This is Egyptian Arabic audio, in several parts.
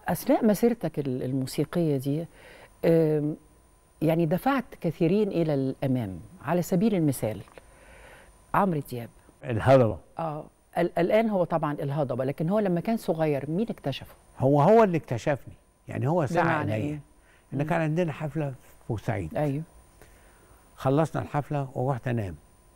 اثناء مسيرتك ال- الموسيقيه دي آم، يعني دفعت كثيرين الى الامام على سبيل المثال عمرو دياب الهضبه اه ال- الان هو طبعا الهضبه لكن هو لما كان صغير مين اكتشفه هو هو اللي اكتشفني يعني هو سعى بمعنى اليا إيه؟ ان كان عندنا حفله في بورسعيد ايوه خلصنا الحفله ورحت انام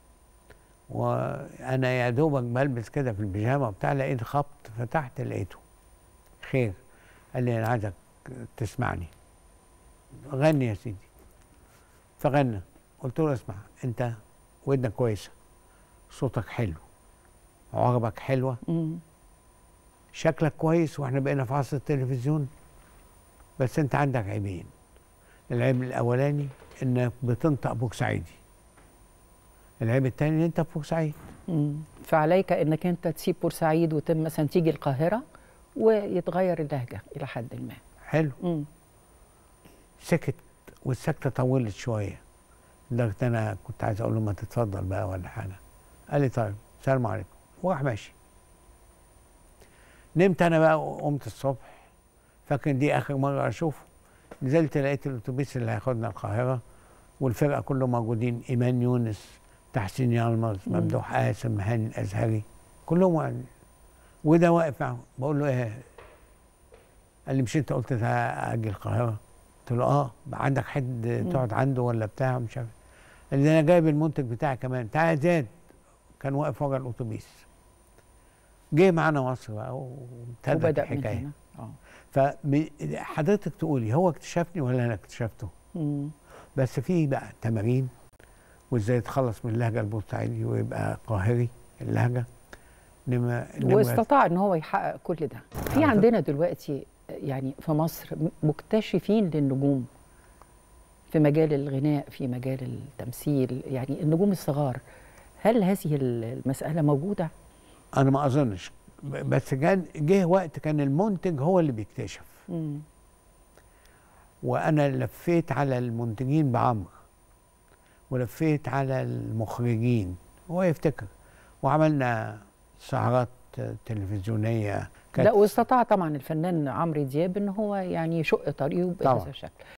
وانا يا دوبك بلبس كده في البيجامه بتاع لقيت خبط فتحت لقيته خير قال لي انا عايزك تسمعني غني يا سيدي فغنى قلت له اسمع انت ودنك كويسه صوتك حلو عربك حلوه مم. شكلك كويس واحنا بقينا في عصر التلفزيون بس انت عندك عيبين العيب الاولاني انك بتنطق بورسعيدي العيب الثاني ان انت في بورسعيد مم. فعليك انك انت تسيب بورسعيد وتم مثلا تيجي القاهره ويتغير اللهجه الى حد ما حلو مم. سكت والسكته طولت شويه لدرجه انا كنت عايز اقول له ما تتفضل بقى ولا حاجه قال لي طيب السلام عليكم وراح ماشي نمت انا بقى وقمت الصبح فاكر دي اخر مره اشوفه نزلت لقيت الاتوبيس اللي هياخدنا القاهره والفرقه كلهم موجودين ايمان يونس تحسين يلمز مم. ممدوح قاسم هاني الازهري كلهم واقفين. وده واقف معاهم بقول له ايه قال لي مش انت قلت اجي القاهره قلت له اه عندك حد تقعد عنده ولا بتاع مش عارف قال لي ده انا جايب المنتج بتاعي كمان تعالى يا زياد كان واقف ورا الاتوبيس جه معانا مصر بقى وابتدت وبدا من الحكايه هنا اه فحضرتك تقولي هو اكتشفني ولا انا اكتشفته مم. بس في بقى تمارين وازاي يتخلص من اللهجه البورسعيدي ويبقى قاهري اللهجه انما إنما واستطاع ان هو يحقق كل ده في آه. عندنا دلوقتي يعني في مصر مكتشفين للنجوم في مجال الغناء في مجال التمثيل يعني النجوم الصغار هل هذه المسألة موجودة؟ انا ما اظنش ب- بس كان جه وقت كان المنتج هو اللي بيكتشف مم. وانا لفيت على المنتجين بعمر ولفيت على المخرجين هو يفتكر وعملنا سهرات تلفزيونيه لا واستطاع طبعا الفنان عمرو دياب ان هو يعني يشق طريقه طبعاً. بهذا الشكل